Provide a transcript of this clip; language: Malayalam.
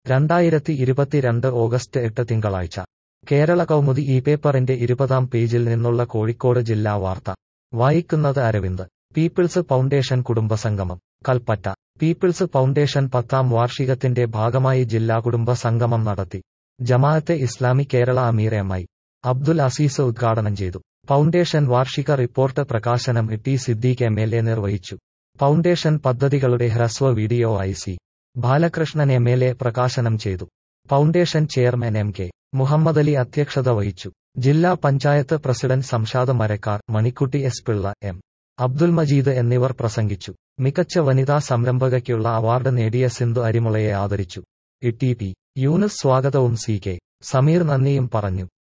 രണ്ടായിരത്തി ഇരുപത്തിരണ്ട് ഓഗസ്റ്റ് എട്ട് തിങ്കളാഴ്ച കേരള കൗമുദി ഈ പേപ്പറിന്റെ ഇരുപതാം പേജിൽ നിന്നുള്ള കോഴിക്കോട് ജില്ലാ വാർത്ത വായിക്കുന്നത് അരവിന്ദ് പീപ്പിൾസ് ഫൗണ്ടേഷൻ കുടുംബസംഗമം കൽപ്പറ്റ പീപ്പിൾസ് ഫൗണ്ടേഷൻ പത്താം വാർഷികത്തിന്റെ ഭാഗമായി ജില്ലാ കുടുംബ സംഗമം നടത്തി ജമാഅത്തെ ഇസ്ലാമി കേരള അമീർ എം ഐ അബ്ദുൽ അസീസ് ഉദ്ഘാടനം ചെയ്തു ഫൗണ്ടേഷൻ വാർഷിക റിപ്പോർട്ട് പ്രകാശനം T Siddique M L A നിർവഹിച്ചു ഫൗണ്ടേഷൻ പദ്ധതികളുടെ ഹ്രസ്വ video I C Balakrishnan M L A പ്രകാശനം ചെയ്തു foundation chairman M K Muhammad Ali അധ്യക്ഷത വഹിച്ചു ജില്ലാ panchayat president Shamshad Marakkar Manikutty S Pillai M Abdul Majeed എന്നിവർ പ്രസംഗിച്ചു മികച്ച വനിതാ സംരംഭകയ്ക്കുള്ള അവാർഡ് നേടിയ സിന്ധു അരിമുളയെ ആദരിച്ചു ഇ ടി പി യൂനസ് സ്വാഗതവും സി കെ സമീർ നന്ദിയും പറഞ്ഞു